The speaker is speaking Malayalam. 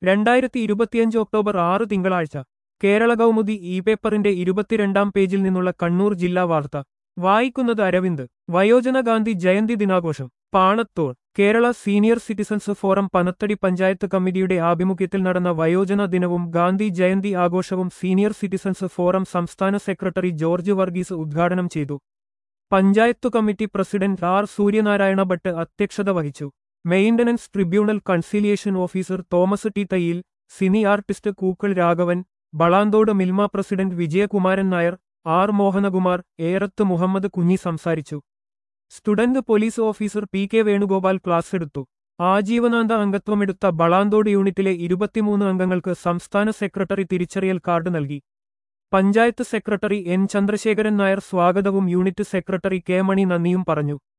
രണ്ടായിരത്തി ഇരുപത്തിയഞ്ച് ഒക്ടോബർ ആറ് തിങ്കളാഴ്ച കേരള കൗമുദി ഇ പേപ്പറിന്റെ ഇരുപത്തിരണ്ടാം പേജിൽ നിന്നുള്ള കണ്ണൂർ ജില്ലാ വാർത്ത വായിക്കുന്നത് അരവിന്ദ് വയോജന ഗാന്ധി ജയന്തി ദിനാഘോഷം Panathol Kerala senior citizens forum Panathady panchayat കമ്മിറ്റിയുടെ ആഭിമുഖ്യത്തിൽ നടന്ന വയോജന ദിനവും ഗാന്ധി ജയന്തി ആഘോഷവും സീനിയർ സിറ്റിസൺസ് ഫോറം സംസ്ഥാന സെക്രട്ടറി ജോർജ് വർഗീസ് ഉദ്ഘാടനം ചെയ്തു panchayat committee president R Suryanarayana Bhat അധ്യക്ഷത വഹിച്ചു maintenance tribunal conciliation officer Thomas T Thayyil cine artist Kookkal Raghavan Valanthode Milma president Vijayakumaran Nair R Mohanakumar Erath Muhammad Kunhi സംസാരിച്ചു student police officer P K Venugopal class എടുത്തു ആജീവനാന്ത അംഗത്വമെടുത്ത വളാന്തോട് യൂണിറ്റിലെ ഇരുപത്തിമൂന്ന് അംഗങ്ങൾക്ക് സംസ്ഥാന സെക്രട്ടറി തിരിച്ചറിയൽ കാർഡ് നൽകി പഞ്ചായത്ത് സെക്രട്ടറി എൻ ചന്ദ്രശേഖരൻ നായർ സ്വാഗതവും യൂണിറ്റ് സെക്രട്ടറി കെ മണി നന്ദിയും പറഞ്ഞു